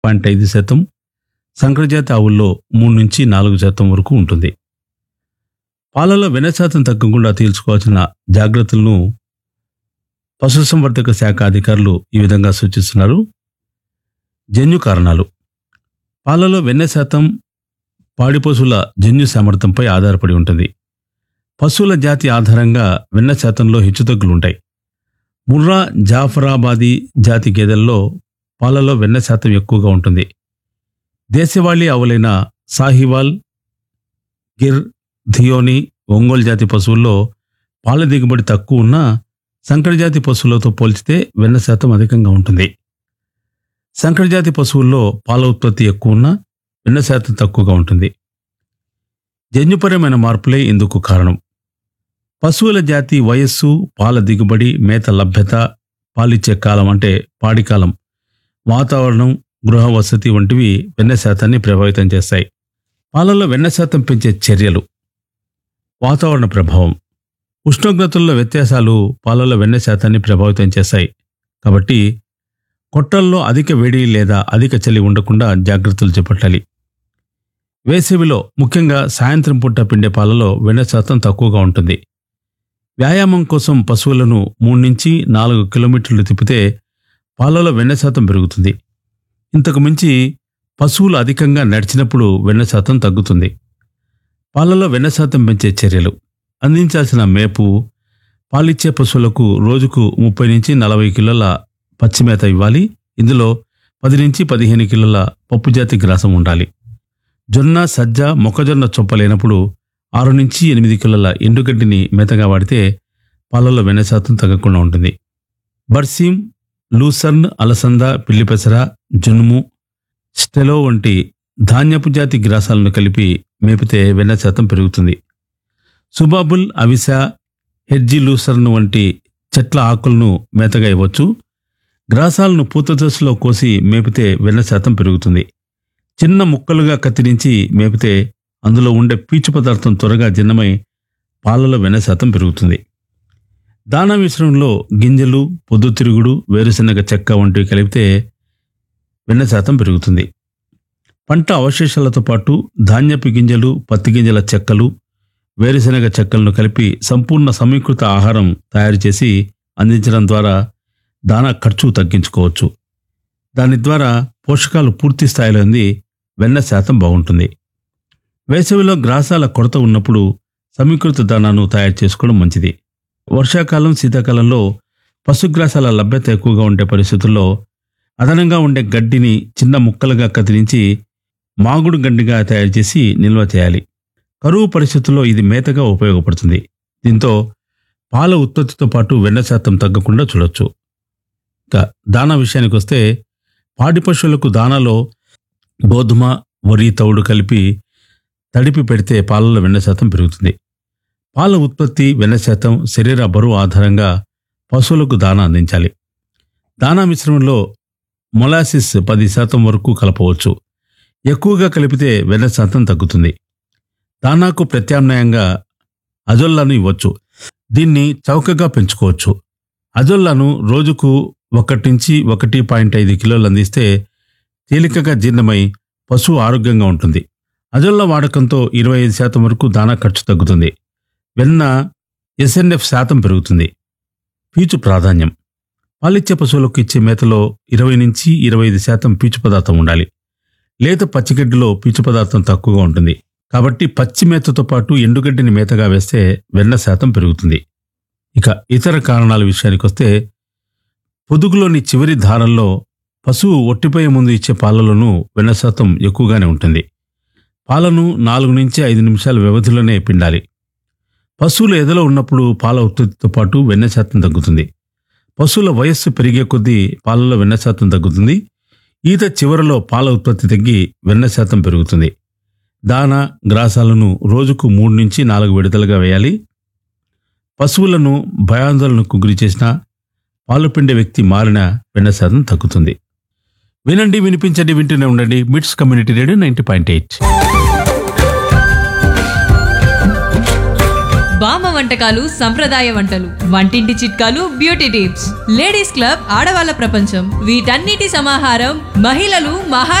point ఐదు శాతం సంకరజాతి ఆవుల్లో మూడు నుంచి నాలుగు శాతం వరకు ఉంటుంది పాలలో వెన్న శాతం తగ్గకుండా తీర్చుకోవాల్సిన జాగ్రత్తలను పశుసంవర్ధక శాఖ అధికారులు ఈ విధంగా సూచిస్తున్నారు జన్యు కారణాలు పాలలో వెన్న శాతం పాడి పశువుల జన్యు సామర్థ్యంపై ఆధారపడి ఉంటుంది పశువుల జాతి ఆధారంగా వెన్న శాతంలో హెచ్చుతగ్గులుంటాయి ముర్రా జాఫరాబాదీ జాతి గేదెల్లో పాలలో వెన్న శాతం ఎక్కువగా ఉంటుంది దేశవాళీ ఆవులైన సాహివాల్ గిర్ ధియోని ఒంగోలు జాతి పశువుల్లో పాల దిగుబడి తక్కువ ఉన్నా సంకర జాతి పశువులతో పోల్చితే వెన్న శాతం అధికంగా ఉంటుంది సంకర జాతి పశువుల్లో పాల ఉత్పత్తి ఎక్కువ ఉన్నా వెన్న శాతం తక్కువగా ఉంటుంది జన్యుపరమైన మార్పులే ఇందుకు కారణం పశువుల జాతి వయస్సు పాల దిగుబడి మేత లభ్యత పాలిచ్చే కాలం అంటే పాడి కాలం వాతావరణం గృహ వసతి వంటివి వెన్న శాతాన్ని ప్రభావితం చేస్తాయి పాలలో వెన్న శాతం పెంచే చర్యలు వాతావరణ ప్రభావం ఉష్ణోగ్రతల్లో వ్యత్యాసాలు పాలలో వెన్న శాతాన్ని ప్రభావితం చేస్తాయి కాబట్టి కొట్టల్లో అధిక వేడి లేదా అధిక చలి ఉండకుండా జాగ్రత్తలు చేపట్టాలి వేసవిలో ముఖ్యంగా సాయంత్రం పూట పిండే పాలలో వెన్న శాతం తక్కువగా ఉంటుంది వ్యాయామం కోసం పశువులను మూడు నుంచి నాలుగు కిలోమీటర్లు తిప్పితే పాలలో వెన్న శాతం పెరుగుతుంది ఇంతకు మించి పశువులు అధికంగా నడిచినప్పుడు వెన్న శాతం తగ్గుతుంది పాలలో వెన్న శాతం పెంచే చర్యలు అందించాల్సిన మేపు పాలిచ్చే పశువులకు రోజుకు ముప్పై నుంచి నలభై కిలోల పచ్చిమేత ఇవ్వాలి ఇందులో పది నుంచి పదిహేను కిలోల పప్పుజాతి గ్రాసం ఉండాలి జొన్న సజ్జ మొక్కజొన్న చొప్ప లేనప్పుడు ఆరు నుంచి ఎనిమిది కిలోల ఎండుగడ్డిని మేతగా వాడితే పాలలో వెన్న శాతం తగ్గకుండా ఉంటుంది బర్సీమ్ లూసర్న్ అలసంద పిల్లిపెసర జునుము స్టెలో వంటి ధాన్యపు జాతి గ్రాసాలను కలిపి మేపితే వెన్న శాతం పెరుగుతుంది సుబాబుల్ అవిస హెడ్జి లూసర్న్ వంటి చెట్ల ఆకులను మేతగా ఇవ్వచ్చు గ్రాసాలను పూత దశలో కోసి మేపితే వెన్న శాతం పెరుగుతుంది చిన్న ముక్కలుగా కత్తిరించి మేపితే అందులో ఉండే పీచు పదార్థం త్వరగా జీర్ణమై పాలలో వెన్న శాతం పెరుగుతుంది దానా మిశ్రమంలో గింజలు పొద్దుతిరుగుడు వేరుశనగ చెక్క వంటివి కలిపితే వెన్న శాతం పెరుగుతుంది పంట అవశేషాలతో పాటు ధాన్యపు గింజలు పత్తి గింజల చెక్కలు వేరుశనగ చెక్కలను కలిపి సంపూర్ణ సమీకృత ఆహారం తయారు చేసి అందించడం ద్వారా దానా ఖర్చు తగ్గించుకోవచ్చు దాని ద్వారా పోషకాలు పూర్తి స్థాయిలో అంది వెన్న శాతం బాగుంటుంది వేసవిలో గ్రాసాల కొరత ఉన్నప్పుడు సమీకృత దానాను తయారు చేసుకోవడం మంచిది వర్షాకాలం శీతాకాలంలో పశుగ్రాసాల లభ్యత ఎక్కువగా ఉండే పరిస్థితుల్లో అదనంగా ఉండే గడ్డిని చిన్న ముక్కలుగా కత్తిరించి మాగుడు గడ్డిగా తయారు చేసి నిల్వ చేయాలి కరువు పరిస్థితుల్లో ఇది మేతగా ఉపయోగపడుతుంది దీంతో పాల ఉత్పత్తితో పాటు వెన్న శాతం తగ్గకుండా చూడొచ్చు ఇక దానా విషయానికి వస్తే పాడి పశువులకు దానాలో గోధుమ వరి తౌడు కలిపి తడిపి పెడితే పాలలో వెన్న శాతం పెరుగుతుంది పాల ఉత్పత్తి వెన్న శాతం శరీర బరువు ఆధారంగా పశువులకు దానా అందించాలి దానా మిశ్రమంలో మొలాసిస్ పది శాతం వరకు కలపవచ్చు ఎక్కువగా కలిపితే వెన్న శాతం తగ్గుతుంది దానాకు ప్రత్యామ్నాయంగా అజొల్లాను ఇవ్వచ్చు దీన్ని చౌకగా పెంచుకోవచ్చు అజొల్లాను రోజుకు ఒకటి నుంచి ఒకటి పాయింట్ ఐదు కిలోలు అందిస్తే తేలికగా జీర్ణమై పశువు ఆరోగ్యంగా ఉంటుంది అజొల్ల వాడకంతో ఇరవై ఐదు శాతం వరకు దానా ఖర్చు తగ్గుతుంది వెన్న ఎస్ఎన్ఎఫ్ శాతం పెరుగుతుంది పీచు ప్రాధాన్యం పాలిచ్చే పశువులకు ఇచ్చే మేతలో ఇరవై నుంచి ఇరవై ఐదు శాతం పీచు పదార్థం ఉండాలి లేత పచ్చిగడ్డిలో పీచు పదార్థం తక్కువగా ఉంటుంది కాబట్టి పచ్చి మేతతో పాటు ఎండుగడ్డిని మేతగా వేస్తే వెన్న శాతం పెరుగుతుంది ఇక ఇతర కారణాల విషయానికి వస్తే పొదుగులోని చివరి దారంలో పశువు ఒట్టిపోయే ముందు ఇచ్చే పాలలోనూ వెన్న శాతం ఎక్కువగానే ఉంటుంది పాలను నాలుగు నుంచి ఐదు నిమిషాల వ్యవధిలోనే పిండాలి పశువులు ఎదలో ఉన్నప్పుడు పాల ఉత్పత్తితో పాటు వెన్న శాతం తగ్గుతుంది పశువుల వయస్సు పెరిగే కొద్దీ పాలలో వెన్న శాతం తగ్గుతుంది ఈత చివరలో పాల ఉత్పత్తి తగ్గి వెన్న శాతం పెరుగుతుంది దాన గ్రాసాలను రోజుకు మూడు నుంచి నాలుగు విడతలుగా వేయాలి పశువులను భయాందోళనకు గురి చేసిన పాలు పిండే వ్యక్తి మారిన వెన్న శాతం తగ్గుతుంది వినండి వినిపించండి వింటూనే ఉండండి MITS community radio ninety point eight బామ్మ వంటకాలు సంప్రదాయ వంటలు వంటింటి చిట్కాలు బ్యూటీ టిప్స్ లేడీస్ క్లబ్ ఆడవాళ్ళ ప్రపంచం వీటన్నిటి సమాహారం మహిళలు మహా